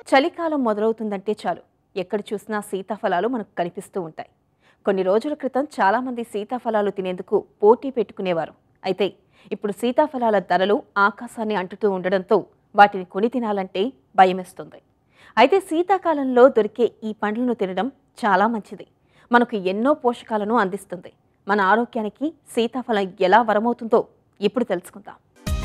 చలికాలం మొదలవుతుందంటే చాలు ఎక్కడ చూసినా సీతాఫలాలు మనకు కనిపిస్తూ ఉంటాయి కొన్ని రోజుల క్రితం చాలామంది సీతాఫలాలు తినేందుకు పోటీ పెట్టుకునేవారు అయితే ఇప్పుడు సీతాఫలాల ధరలు ఆకాశాన్ని అంటుతూ ఉండడంతో వాటిని కొని తినాలంటే భయమేస్తుంది అయితే శీతాకాలంలో దొరికే ఈ పండ్లను తినడం చాలా మంచిది మనకు ఎన్నో పోషకాలను అందిస్తుంది మన ఆరోగ్యానికి సీతాఫలం ఎలా వరమవుతుందో ఇప్పుడు తెలుసుకుందాం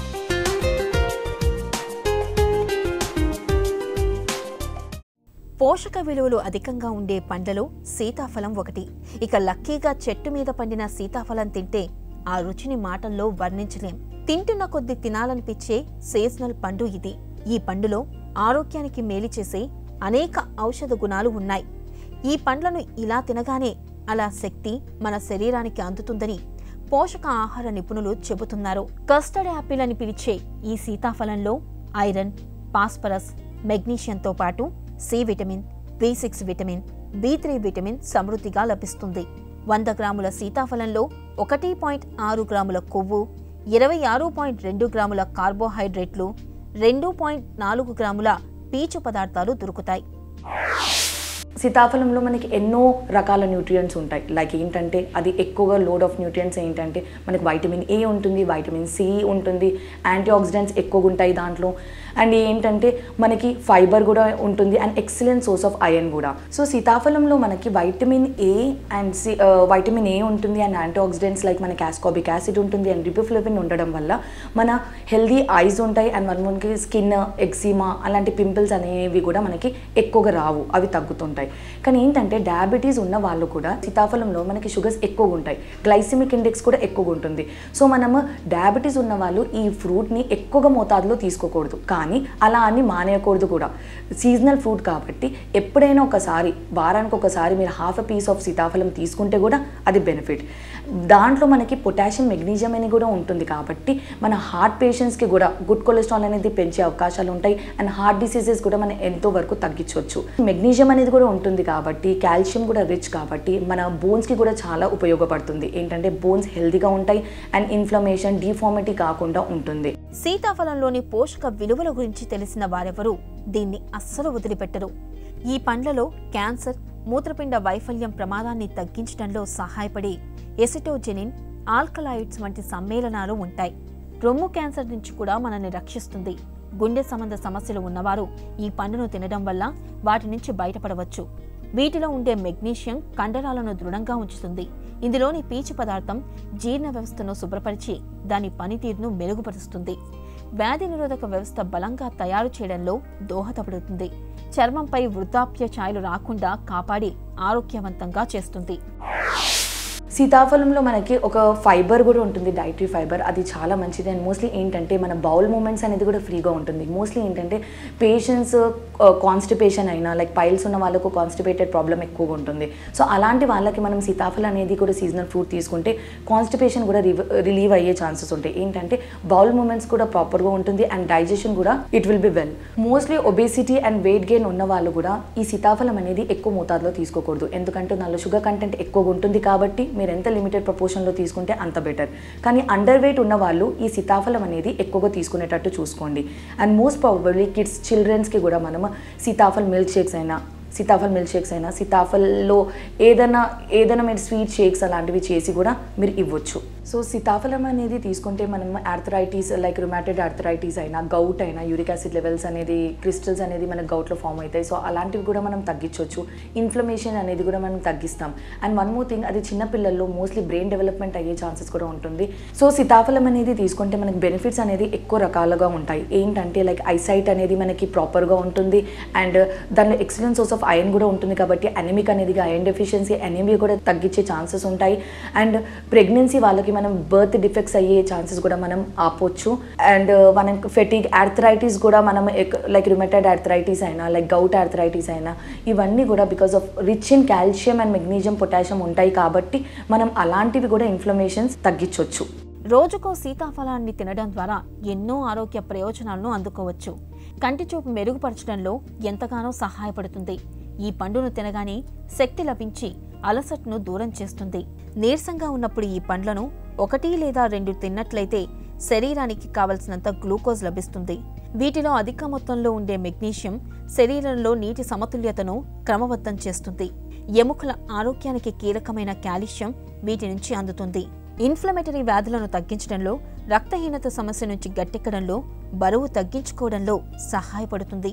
పోషక విలువలు అధికంగా ఉండే పండ్లలో సీతాఫలం ఒకటి ఇక లక్కీగా చెట్టు మీద పండిన సీతాఫలం తింటే ఆ రుచిని మాటల్లో వర్ణించలేం తింటున్న కొద్ది తినాలనిపించే సీజనల్ పండు ఇది ఈ పండులో ఆరోగ్యానికి మేలు చేసే అనేక ఔషధ గుణాలు ఉన్నాయి ఈ పండ్లను ఇలా తినగానే అలా శక్తి మన శరీరానికి అందుతుందని పోషక ఆహార నిపుణులు చెబుతున్నారు కస్టర్డ్ యాపిల్ అని పిలిచే ఈ సీతాఫలంలో ఐరన్ పాస్పరస్ మెగ్నీషియంతో పాటు C vitamin B six vitamin B three vitamin సమృద్ధిగా లభిస్తుంది వంద గ్రాముల సీతాఫలంలో ఒకటి పాయింట్ ఆరు గ్రాముల కొవ్వు ఇరవై ఆరు పాయింట్ రెండు గ్రాముల కార్బోహైడ్రేట్లు రెండు పాయింట్ నాలుగు గ్రాముల పీచు పదార్థాలు దొరుకుతాయి సీతాఫలంలో మనకి ఎన్నో రకాల న్యూట్రియంట్స్ ఉంటాయి లైక్ ఏంటంటే అది ఎక్కువగా లోడ్ ఆఫ్ న్యూట్రియంట్స్ ఏంటంటే మనకి వైటమిన్ ఏ ఉంటుంది వైటమిన్ సి ఉంటుంది యాంటీ ఆక్సిడెంట్స్ ఎక్కువగా ఉంటాయి దాంట్లో అండ్ ఏంటంటే మనకి ఫైబర్ కూడా ఉంటుంది and excellent source of iron కూడా సో సీతాఫలంలో మనకి vitamin A and C vitamin A ఉంటుంది అండ్ యాంటీ ఆక్సిడెంట్స్ లైక్ మనకి ఆస్కాబిక్ యాసిడ్ ఉంటుంది అండ్ రిబిఫ్లవిన్ ఉండడం వల్ల మన హెల్దీ ఐస్ ఉంటాయి అండ్ మన మనకి స్కిన్ ఎక్సిమా అలాంటి పింపుల్స్ అనేవి కూడా మనకి ఎక్కువగా రావు అవి తగ్గుతుంటాయి కానీ ఏంటంటే డయాబెటీస్ ఉన్న వాళ్ళు కూడా సీతాఫలంలో మనకి షుగర్స్ ఎక్కువగా ఉంటాయి గ్లైసిమిక్ ఇండెక్స్ కూడా ఎక్కువగా ఉంటుంది సో మనము డయాబెటీస్ ఉన్న వాళ్ళు ఈ ఫ్రూట్ని ఎక్కువగా మోతాదులో తీసుకోకూడదు కానీ అలా అని మానేయకూడదు కూడా సీజనల్ ఫ్రూట్ కాబట్టి ఎప్పుడైనా ఒకసారి వారానికి ఒకసారి మీరు హాఫ్ అ పీస్ ఆఫ్ సీతాఫలం తీసుకుంటే కూడా అది బెనిఫిట్ దాంట్లో మనకి పొటాషియం మెగ్నీషియం అని కూడా ఉంటుంది కాబట్టి మన హార్ట్ పేషెంట్స్కి కూడా గుడ్ కొలెస్ట్రాల్ అనేది పెంచే అవకాశాలు ఉంటాయి అండ్ హార్ట్ డిసీజెస్ కూడా మనం ఎంతో వరకు తగ్గించవచ్చు మెగ్నీషియం అనేది కూడా ఉంటుంది కాబట్టి కాల్షియం కూడా రిచ్ కాబట్టి మన బోన్స్కి కూడా చాలా ఉపయోగపడుతుంది ఏంటంటే బోన్స్ హెల్తీగా ఉంటాయి అండ్ ఇన్ఫ్లమేషన్ డిఫార్మిటీ కాకుండా ఉంటుంది సీతాఫలంలోని పోషక విలువల గురించి తెలిసిన వారెవరూ దీన్ని అస్సలు వదిలిపెట్టరు ఈ పండ్లలో క్యాన్సర్ మూత్రపిండ వైఫల్యం ప్రమాదాన్ని తగ్గించడంలో సహాయపడే ఎసిటోజెనిన్ ఆల్కలాయిడ్స్ వంటి సమ్మేళనాలు ఉంటాయి రొమ్ము క్యాన్సర్ నుంచి కూడా మనల్ని రక్షిస్తుంది గుండె సంబంధ సమస్యలు ఉన్నవారు ఈ పండును తినడం వల్ల వాటి నుంచి బయటపడవచ్చు వీటిలో ఉండే మెగ్నీషియం కండరాలను దృఢంగా ఉంచుతుంది ఇందులోని పీచు పదార్థం జీర్ణ వ్యవస్థను శుభ్రపరిచి దాని పనితీరును మెరుగుపరుస్తుంది వ్యాధి నిరోధక వ్యవస్థ బలంగా తయారు చేయడంలో దోహదపడుతుంది చర్మంపై వృద్ధాప్య ఛాయలు రాకుండా కాపాడి ఆరోగ్యవంతంగా చేస్తుంది సీతాఫలంలో మనకి ఒక ఫైబర్ కూడా ఉంటుంది డైటరీ ఫైబర్ అది చాలా మంచిది అండ్ మోస్ట్లీ ఏంటంటే మన బౌల్ మూమెంట్స్ అనేది కూడా ఫ్రీగా ఉంటుంది మోస్ట్లీ ఏంటంటే పేషెంట్స్ కాన్స్టిపేషన్ అయినా లైక్ పైల్స్ ఉన్న వాళ్ళకు కాన్స్టిపేటెడ్ ప్రాబ్లం ఎక్కువగా ఉంటుంది సో అలాంటి వాళ్ళకి మనం సీతాఫలం అనేది కూడా సీజనల్ ఫ్రూట్ తీసుకుంటే కాన్స్టిపేషన్ కూడా రిలీవ్ అయ్యే ఛాన్సెస్ ఉంటాయి ఏంటంటే బౌల్ మూమెంట్స్ కూడా ప్రాపర్గా ఉంటుంది అండ్ డైజెషన్ కూడా it will be well mostly obesity and weight gain ఉన్న వాళ్ళు కూడా ఈ సీతాఫలం అనేది ఎక్కువ మోతాదులో తీసుకోకూడదు ఎందుకంటే దానిలో షుగర్ కంటెంట్ ఎక్కువగా ఉంటుంది కాబట్టి మీరు ఎంత లిమిటెడ్ ప్రపోర్షన్లో తీసుకుంటే అంత బెటర్ కానీ అండర్ వెయిట్ ఉన్న వాళ్ళు ఈ సీతాఫలం అనేది ఎక్కువగా తీసుకునేటట్టు చూసుకోండి అండ్ మోస్ట్ ప్రాబబ్లీ కిడ్స్ చిల్డ్రన్స్కి కూడా మనం సీతాఫల్ మిల్క్ షేక్స్ అయినా సీతాఫల్ మిల్క్ షేక్స్ అయినా సీతాఫల్లో ఏదైనా ఏదైనా మీరు స్వీట్ షేక్స్ అలాంటివి చేసి కూడా మీరు ఇవ్వచ్చు సో సీతాఫలం అనేది తీసుకుంటే మనం ఆర్థరైటీస్ లైక్ రుమాటెడ్ ఆర్థరైటీస్ అయినా గౌట్ అయినా యూరిక్ యాసిడ్ లెవెల్స్ అనేది క్రిస్టల్స్ అనేది మన గౌట్లో ఫామ్ అవుతాయి సో అలాంటివి కూడా మనం తగ్గించవచ్చు ఇన్ఫ్లమేషన్ అనేది కూడా మనం తగ్గిస్తాం అండ్ వన్ మోర్ థింగ్ అది చిన్న పిల్లల్లో మోస్ట్లీ బ్రెయిన్ డెవలప్మెంట్ అయ్యే ఛాన్సెస్ కూడా ఉంటుంది సో సీతాఫలం అనేది తీసుకుంటే మనకి బెనిఫిట్స్ అనేది ఎక్కువ రకాలుగా ఉంటాయి ఏంటంటే లైక్ ఐసైట్ అనేది మనకి ప్రాపర్గా ఉంటుంది అండ్ దానిలో ఎక్సలెంట్ సోర్స్ ఆఫ్ ఐరన్ కూడా ఉంటుంది కాబట్టి అనెమిక్ అనేది ఐరన్ డెఫిషియన్సీ అనేమియా కూడా తగ్గించే ఛాన్సెస్ ఉంటాయి అండ్ ప్రెగ్నెన్సీ వాళ్ళకి మనం బర్త్ డిఫెక్ట్స్ అయ్యే ఛాన్సెస్ కూడా మనం ఆపొచ్చు అండ్ మనం ఫెటిక్ ఆర్థరైటిస్ కూడా మనం లైక్ రుమెటెడ్ ఆర్థరైటిస్ అయినా లైక్ గౌట్ ఆర్థరైటిస్ అయినా ఇవన్నీ కూడా because of rich in calcium and magnesium potassium ఉంటాయి కాబట్టి మనం అలాంటివి కూడా ఇన్ఫ్లమేషన్స్ తగ్గించవచ్చు రోజుకో సీతాఫలాన్ని తినడం ద్వారా ఎన్నో ఆరోగ్య ప్రయోజనాలను అందుకోవచ్చు కంటి చూపు మెరుగుపరచడంలో ఎంతగానో సహాయపడుతుంది ఈ పండును తినగానే శక్తి లభించి అలసట్ను దూరం చేస్తుంది నీరసంగా ఉన్నప్పుడు ఈ పండ్లను ఒకటి లేదా రెండు తిన్నట్లయితే శరీరానికి కావలసినంత గ్లూకోజ్ లభిస్తుంది వీటిలో అధిక మొత్తంలో ఉండే మెగ్నీషియం శరీరంలో నీటి సమతుల్యతను క్రమబద్ధం చేస్తుంది ఎముకల ఆరోగ్యానికి కీలకమైన కాల్షియం వీటి నుంచి అందుతుంది ఇన్ఫ్లమేటరీ వ్యాధులను తగ్గించడంలో రక్తహీనత సమస్య నుంచి గట్టెక్కడంలో బరువు తగ్గించుకోవడంలో సహాయపడుతుంది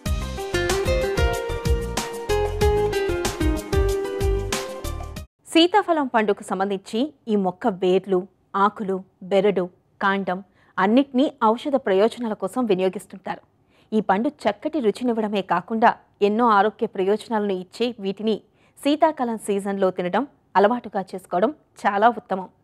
సీతాఫలం పండుకు సంబంధించి ఈ మొక్క వేర్లు ఆకులు బెరడు కాండం అన్నిటినీ ఔషధ ప్రయోజనాల కోసం వినియోగిస్తుంటారు ఈ పండు చక్కటి రుచినివ్వడమే కాకుండా ఎన్నో ఆరోగ్య ప్రయోజనాలను ఇచ్చే వీటిని శీతాకాలం సీజన్లో తినడం అలవాటుగా చేసుకోవడం చాలా ఉత్తమం